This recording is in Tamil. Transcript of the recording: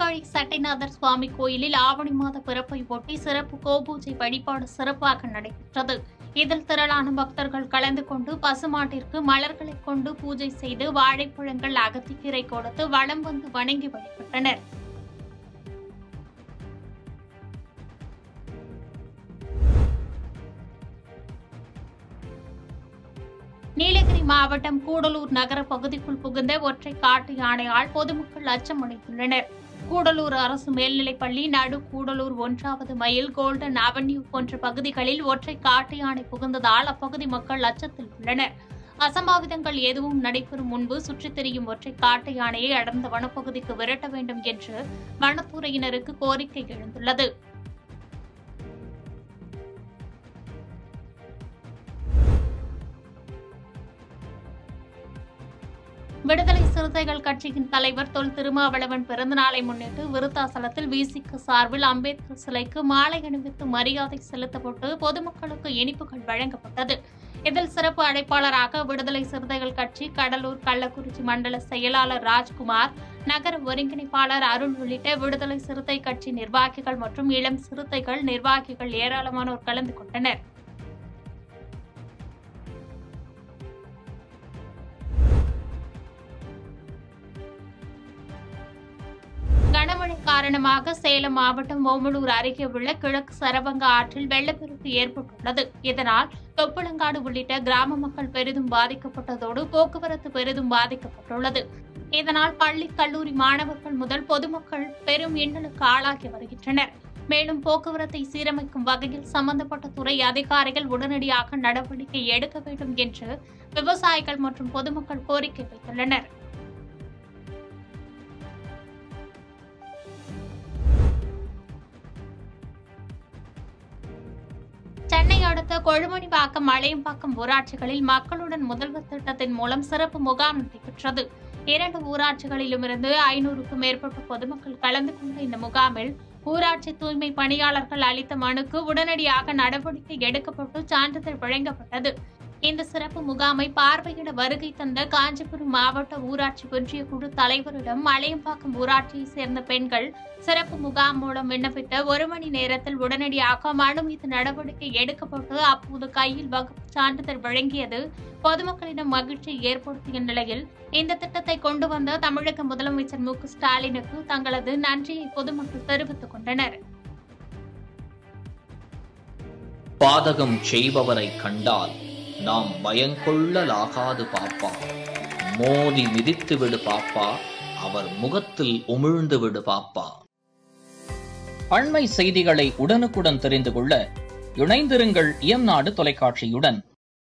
சீர்காழி சட்டைநாதர் சுவாமி கோயிலில் ஆவணி மாத பிறப்பை ஒட்டி சிறப்பு கோபூஜை வழிபாடு சிறப்பாக நடைபெற்றது இதில் திரளான பக்தர்கள் கலந்து கொண்டு பசுமாட்டிற்கு மலர்களை கொண்டு பூஜை செய்து வாழைப்பழங்கள் அகத்திக்கீரை கொடுத்து வலம் வந்து வணங்கி வழிபட்டனர் நீலகிரி மாவட்டம் கூடலூர் நகர பகுதிக்குள் புகுந்த ஒற்றை காட்டு யானையால் பொதுமக்கள் அச்சமடைந்துள்ளனர் கூடலூர் அரசு மேல்நிலைப்பள்ளி நடு கூடலூர் ஒன்றாவது மைல் கோல்டன் அவென்யூ போன்ற பகுதிகளில் ஒற்றை காட்டு யானை புகுந்ததால் அப்பகுதி மக்கள் அச்சத்தில் உள்ளனர் அசம்பாவிதங்கள் எதுவும் நடைபெறும் முன்பு சுற்றித் திரியும் ஒற்றை காட்டு யானையை அடர்ந்த வனப்பகுதிக்கு விரட்ட வேண்டும் என்று வனத்துறையினருக்கு கோரிக்கை எழுந்துள்ளது விடுதலை சிறுத்தைகள் கட்சியின் தலைவர் தொல் திருமாவளவன் பிறந்தநாளை முன்னிட்டு விருத்தாசலத்தில் விசிக சார்பில் அம்பேத்கர் சிலைக்கு மாலை அணிவித்து மரியாதை செலுத்தப்பட்டு பொதுமக்களுக்கு இனிப்புகள் வழங்கப்பட்டது இதில் சிறப்பு அழைப்பாளராக விடுதலை சிறுத்தைகள் கட்சி கடலூர் கள்ளக்குறிச்சி மண்டல செயலாளர் ராஜ்குமார் நகர ஒருங்கிணைப்பாளர் அருள் உள்ளிட்ட விடுதலை சிறுத்தை கட்சி நிர்வாகிகள் மற்றும் இளம் சிறுத்தைகள் நிர்வாகிகள் ஏராளமானோர் கலந்து கொண்டனர் கனமழை காரணமாக சேலம் மாவட்டம் ஓமலூர் அருகே உள்ள கிழக்கு சரபங்க ஆற்றில் வெள்ளப்பெருக்கு ஏற்பட்டுள்ளது இதனால் தொப்புளங்காடு உள்ளிட்ட கிராம மக்கள் பெரிதும் பாதிக்கப்பட்டதோடு போக்குவரத்து பெரிதும் பாதிக்கப்பட்டுள்ளது இதனால் பள்ளி கல்லூரி மாணவர்கள் முதல் பொதுமக்கள் பெரும் இன்னலுக்கு ஆளாகி வருகின்றனர் மேலும் போக்குவரத்தை சீரமைக்கும் வகையில் சம்பந்தப்பட்ட துறை அதிகாரிகள் உடனடியாக நடவடிக்கை எடுக்க வேண்டும் என்று விவசாயிகள் மற்றும் பொதுமக்கள் கோரிக்கை வைத்துள்ளனர் சென்னை அடுத்த கொழுமணிப்பாக்கம் மலையம்பாக்கம் ஊராட்சிகளில் மக்களுடன் முதல்வர் திட்டத்தின் மூலம் சிறப்பு முகாம் நடைபெற்றது இரண்டு ஊராட்சிகளிலுமிருந்து ஐநூறுக்கும் மேற்பட்ட பொதுமக்கள் கலந்து கொண்ட இந்த முகாமில் ஊராட்சி தூய்மை பணியாளர்கள் அளித்த மனுக்கு உடனடியாக நடவடிக்கை எடுக்கப்பட்டு சான்றிதழ் வழங்கப்பட்டது இந்த சிறப்பு முகாமை பார்வையிட வருகை தந்த காஞ்சிபுரம் மாவட்ட ஊராட்சி ஒன்றிய குழு தலைவரிடம் மலையம்பாக்கம் ஊராட்சியைச் சேர்ந்த பெண்கள் சிறப்பு முகாம் மூலம் விண்ணப்பித்த ஒரு மணி நேரத்தில் உடனடியாக மனு மீது நடவடிக்கை எடுக்கப்பட்டு அப்போது கையில் வகுப்பு சான்றிதழ் வழங்கியது பொதுமக்களிடம் மகிழ்ச்சி ஏற்படுத்திய நிலையில் இந்த திட்டத்தை கொண்டு வந்த தமிழக முதலமைச்சர் மு க ஸ்டாலினுக்கு தங்களது நன்றியை பொதுமக்கள் தெரிவித்துக் கொண்டனர் பாதகம் செய்பவரை கண்டால் நாம் பயங்கொள்ளலாகாது பாப்பா மோதி மிதித்து விடு பாப்பா அவர் முகத்தில் உமிழ்ந்து விடு பாப்பா அண்மை செய்திகளை உடனுக்குடன் தெரிந்து கொள்ள இணைந்திருங்கள் இயம்நாடு தொலைக்காட்சியுடன்